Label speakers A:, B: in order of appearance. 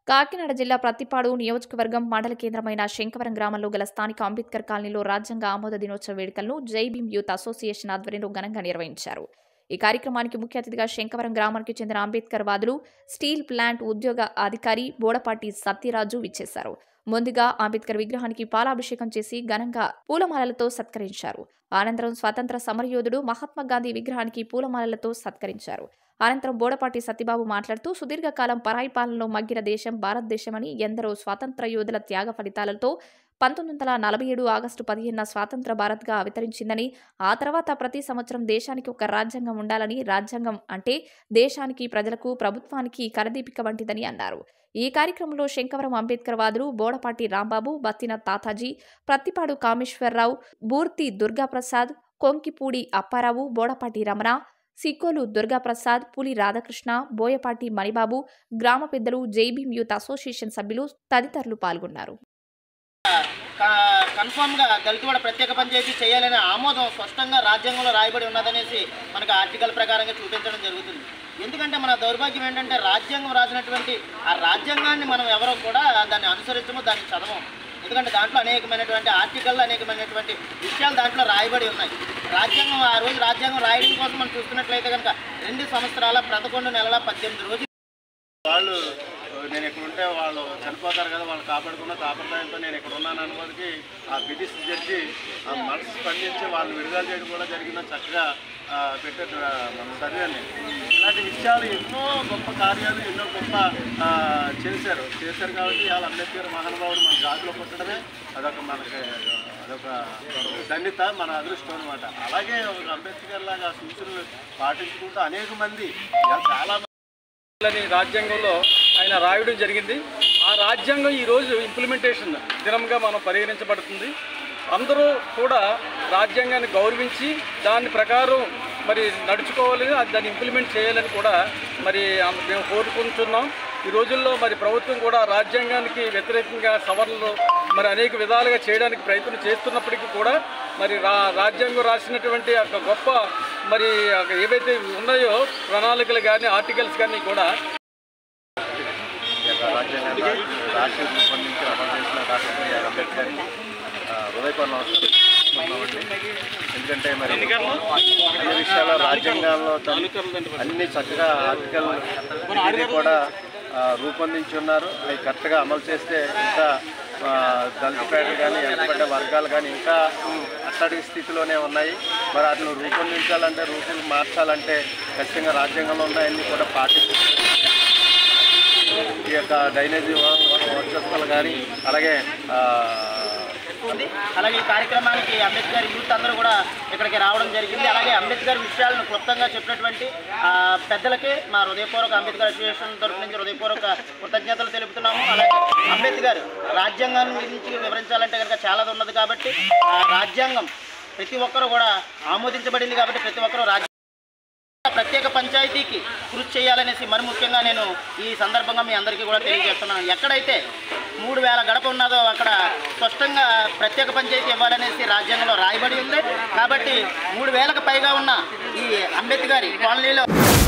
A: కాకినాడ జిల్లా ప్రత్తిపాడు నియోజకవర్గం మండల కేంద్రమైన శంకవరం గ్రామంలో గల స్థానిక అంబేద్కర్ కాలనీలో రాజ్యాంగ ఆమోద దినోత్సవ వేడుకలను జై భీమ్ యూత్ అసోసియేషన్ ఆధ్వర్యంలో ఘనంగా నిర్వహించారు ఈ కార్యక్రమానికి ముఖ్య అతిథిగా శంకవరం గ్రామానికి చెందిన అంబేద్కర్ వాదులు స్టీల్ ప్లాంట్ ఉద్యోగ అధికారి బోడపాటి సత్యరాజు విచ్చేశారు ముందుగా అంబేద్కర్ విగ్రహానికి పాలాభిషేకం చేసి ఘనంగా పూలమాలలతో సత్కరించారు అనంతరం స్వాతంత్ర సమరయోధుడు మహాత్మా గాంధీ విగ్రహానికి పూలమాలలతో సత్కరించారు అనంతరం బోడపాటి సత్యబాబు మాట్లాడుతూ సుదీర్ఘకాలం పరాయి పాలనలో మగ్గిన దేశం భారతదేశమని ఎందరో స్వాతంత్ర యోధుల త్యాగ ఫలితాలతో పంతొమ్మిది వందల నలభై ఏడు ఆగస్టు పదిహేనున స్వాతంత్ర భారత్గా అవతరించిందని ఆ తర్వాత ప్రతి సంవత్సరం దేశానికి ఒక రాజ్యాంగం ఉండాలని రాజ్యాంగం అంటే దేశానికి ప్రజలకు ప్రభుత్వానికి కరదీపిక వంటిదని అన్నారు ఈ కార్యక్రమంలో శంకవరం అంబేద్కర్ వాదులు బోడపాటి రాంబాబు బత్తిన తాతాజీ ప్రత్తిపాడు కామేశ్వరరావు బూర్తి దుర్గాప్రసాద్ కొంకిపూడి అప్పారావు బోడపాటి రమణ సిక్కోలు దుర్గాప్రసాద్ పులి రాధాకృష్ణ బోయపాటి మణిబాబు గ్రామ పెద్దలు జైభీం యూత్ అసోసియేషన్ సభ్యులు తదితరులు పాల్గొన్నారు
B: కన్ఫామ్గా దళితవాడ ప్రత్యేక పంచాయతీ చేయాలనే ఆమోదం స్పష్టంగా రాజ్యాంగంలో రాయబడి ఉన్నదనేసి మనకు ఆర్టికల్ ప్రకారంగా చూపించడం జరుగుతుంది ఎందుకంటే మన దౌర్భాగ్యం ఏంటంటే రాజ్యాంగం రాసినటువంటి ఆ రాజ్యాంగాన్ని మనం ఎవరో కూడా దాన్ని అనుసరించము దాన్ని చదవము ఎందుకంటే దాంట్లో అనేకమైనటువంటి ఆర్టికల్ అనేకమైనటువంటి విషయాలు దాంట్లో రాయబడి ఉన్నాయి రాజ్యాంగం ఆ రోజు రాజ్యాంగం రాయడం కోసం మనం చూస్తున్నట్లయితే కనుక రెండు సంవత్సరాల పదకొండు నెలల పద్దెనిమిది రోజులు
C: వాళ్ళు నేను ఇక్కడ ఉంటే వాళ్ళు చనిపోతారు కదా వాళ్ళు కాపాడుకున్న కాపాడడంతో నేను ఇక్కడ ఉన్నాను అనుకోనికి ఆ బ్రిటిష్ జడ్జి ఆ మనసు స్పందించి వాళ్ళని విడుదల చేయడం కూడా జరిగిందని చక్కగా ఆ, పెట్టారు ఆ, మన సర్వేని ఇలాంటి విషయాలు ఎన్నో గొప్ప కార్యాలు ఎన్నో గొప్ప ఆ, చేశారు చేశారు కాబట్టి వాళ్ళ అంబేద్కర్ మహానుభావుడు మన జాతిలో పుట్టడమే అదొక మనకి అదొక దండిత మన అదృష్టం అనమాట అలాగే ఒక అంబేద్కర్ లాగా సూచనలు పాటించుకుంటూ అనేక మంది ఇలా చాలా
D: అని రాజ్యాంగంలో ఆయన రాయడం జరిగింది ఆ రాజ్యాంగం ఈరోజు ఇంప్లిమెంటేషన్ దినంగా మనం పరిగణించబడుతుంది అందరూ కూడా రాజ్యాంగాన్ని గౌరవించి దాని ప్రకారం మరి నడుచుకోవాలి అది దాన్ని ఇంప్లిమెంట్ చేయాలని కూడా మరి అం- మేము కోరుకుంటున్నాం ఈ రోజుల్లో మరి ప్రభుత్వం కూడా రాజ్యాంగానికి వ్యతిరేకంగా సవరణలు మరి అనేక విధాలుగా చేయడానికి ప్రయత్నం చేస్తున్నప్పటికీ కూడా మరి రా రాజ్యాంగం రాసినటువంటి ఒక గొప్ప మరి ఒక ఏవైతే ఉన్నాయో ప్రణాళికలు కానీ ఆర్టికల్స్ కానీ కూడా
C: ఈ యొక్క రాజ్యాంగాన్ని రాష్ట్ర రూపొందించి అమలు చేసిన డాక్టర్ బిఆర్ అంబేద్కర్ ఆ, హృదయపూర్వ నమస్కారం ఎందుకంటే మరి అన్ని విషయాల్లో రాజ్యాంగాల్లో తన- అన్ని చక్కగా ఆర్టికల్ ఇది కూడా ఆ, రూపొందించి ఉన్నారు అవి కరెక్ట్గా అమలు చేస్తే ఇంకా ఆ, దళిత పేదలు కానీ వెనకబడ్డ వర్గాలు కానీ ఇంకా అట్టడి స్థితిలోనే ఉన్నాయి మరి వాటిని రూపొందించాలంటే రూపులు మార్చాలంటే ఖచ్చితంగా రాజ్యాంగంలో ఉన్నాయన్నీ కూడా పాటిస్తూ ఈ యొక్క డైనేజీ వర్చస్సులు కానీ అలాగే ఆ,
B: ఉంది అలాగే ఈ కార్యక్రమానికి అంబేద్కర్ యూత్ అందరూ కూడా ఇక్కడికి రావడం జరిగింది అలాగే అంబేద్కర్ విషయాలను క్లుప్తంగా చెప్పినటువంటి ఆ, పెద్దలకి మా హృదయపూర్వక అంబేద్కర్ అసోసియేషన్ తరఫు నుంచి హృదయపూర్వక కృతజ్ఞతలు తెలుపుతున్నాము అలాగే అంబేద్కర్ రాజ్యాంగం గురించి వివరించాలంటే కనుక చాలా ఉన్నది కాబట్టి ఆ రాజ్యాంగం ప్రతి ఒక్కరూ కూడా ఆమోదించబడింది కాబట్టి ప్రతి ఒక్కరూ రాజ్య ప్రత్యేక పంచాయతీకి కృషి చేయాలనేసి మరి ముఖ్యంగా నేను ఈ సందర్భంగా మీ అందరికీ కూడా తెలియజేస్తున్నాను ఎక్కడైతే మూడు వేల గడప ఉన్నదో అక్కడ స్పష్టంగా ప్రత్యేక పంచాయతీ ఇవ్వాలనేసి రాజ్యాంగంలో రాయబడి ఉంది కాబట్టి మూడు వేలకు పైగా ఉన్న ఈ అంబేద్కర్ కాలనీలో